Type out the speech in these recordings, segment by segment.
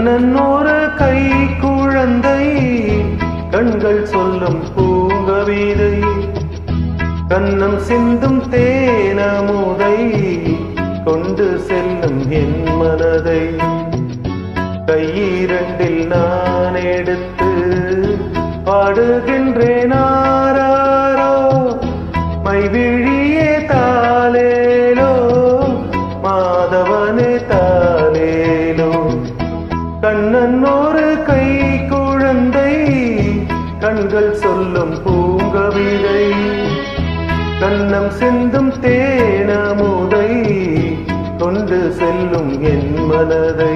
கண்ணன் ஒரு கை குழந்தை கண்கள் சொல்லும் பூங்கவிதை கண்ணம் சிந்தும் தேனமுதை கொண்டு செல்லும் என் மனதை கையிரண்டில் நான் எடுத்து பாடுகின்றேன் ஆராரோ மைவிழியே தாலேலோ மாதவனே தாலேலோ கண்ணன் ஒரு கை குழந்தை கண்கள் சொல்லும் பூங்கவிதை கண்ணம் சிந்தும் தேனமுதை கொண்டு செல்லும் என் மனதை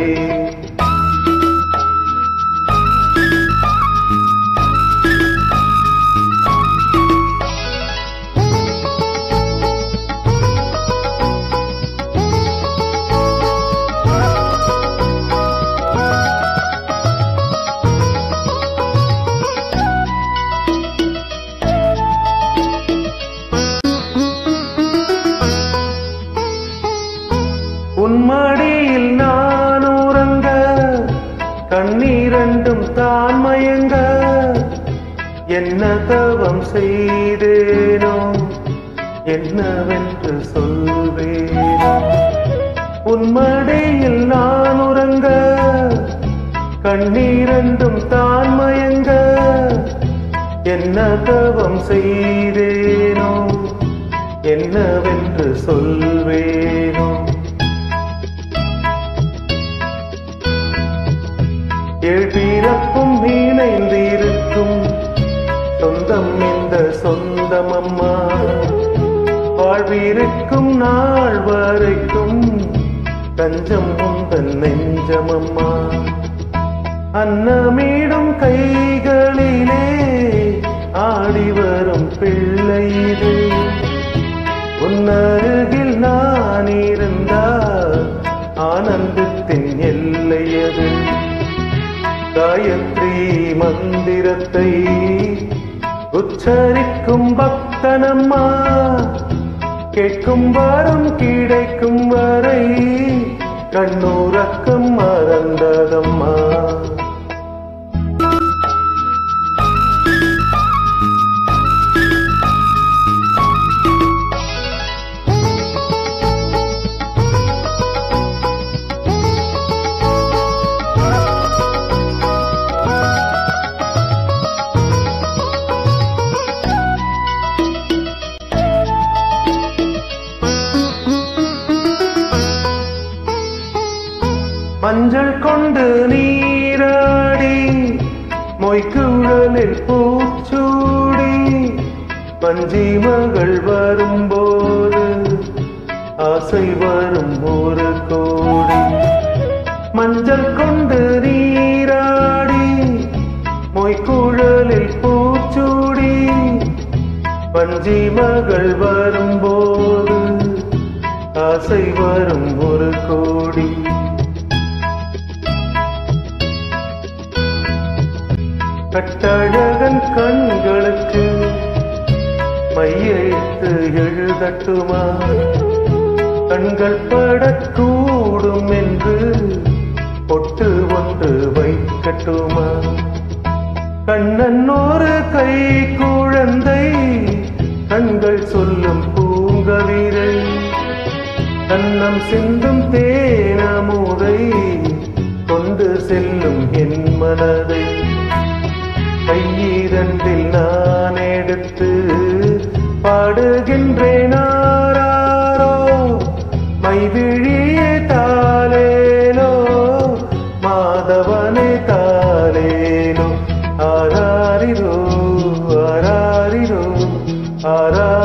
உன்மடியில் நான் உறங்க கண்ணீரண்டும் தான் மயங்க என்ன தவம் செய்தேனோ என்னவென்று சொல்வேனோ உன்மடியில் நான் உறங்க கண்ணீரண்டும் தான் மயங்க என்ன தவம் செய்தேனோ என்னவென்று சொல்வேனோ எழுபிறப்பும் இணைந்திருக்கும் சொந்தம் இந்த சொந்தம் அம்மா வாழ்விருக்கும் நாள் வரைக்கும் தஞ்சம் உந்தன் நெஞ்சம் அம்மா அன்னமீடும் கைகளிலே ஆடி வரும் பிள்ளை இது உன்னருகில் நான் இருந்தால் ஆனந்தத்தின் எல்லையது காயத்ரி மந்திரத்தை உச்சரிக்கும் பக்தனம்மா கேட்கும் வரம் கிடைக்கும் வரை கண்ணூரக்கம் மறந்ததம்மா மஞ்சள் கொண்டு நீராடி மொய்க்கு உடலில் பூச்சூடி பஞ்சி மகள் வரும்போது ஆசை வரும் ஒரு கோடி மஞ்சள் கொண்டு நீராடி மொய்க்குழலில் பூச்சூடி பஞ்சி மகள் வரும்போது ஆசை வரும் ஒரு கோடி கட்டழகன் கண்களுக்கு மையெழுத்து எழுதட்டுமா கண்கள் படக்கூடும் என்று பொட்டு ஒன்று வைக்கட்டுமா கண்ணன் ஒரு கை குழந்தை கண்கள் சொல்லும் பூங்கவிதை கண்ணம் சிந்தும் தேனமுதை கொண்டு செல்லும் என் மனதை கையிரண்டில் நான் எடுத்து பாடுகின்றேன் ஆராரோ மைவிழியே தாலேலோ மாதவனே தாலேலோ ஆராரிரோ ஆராரிரோ ஆரா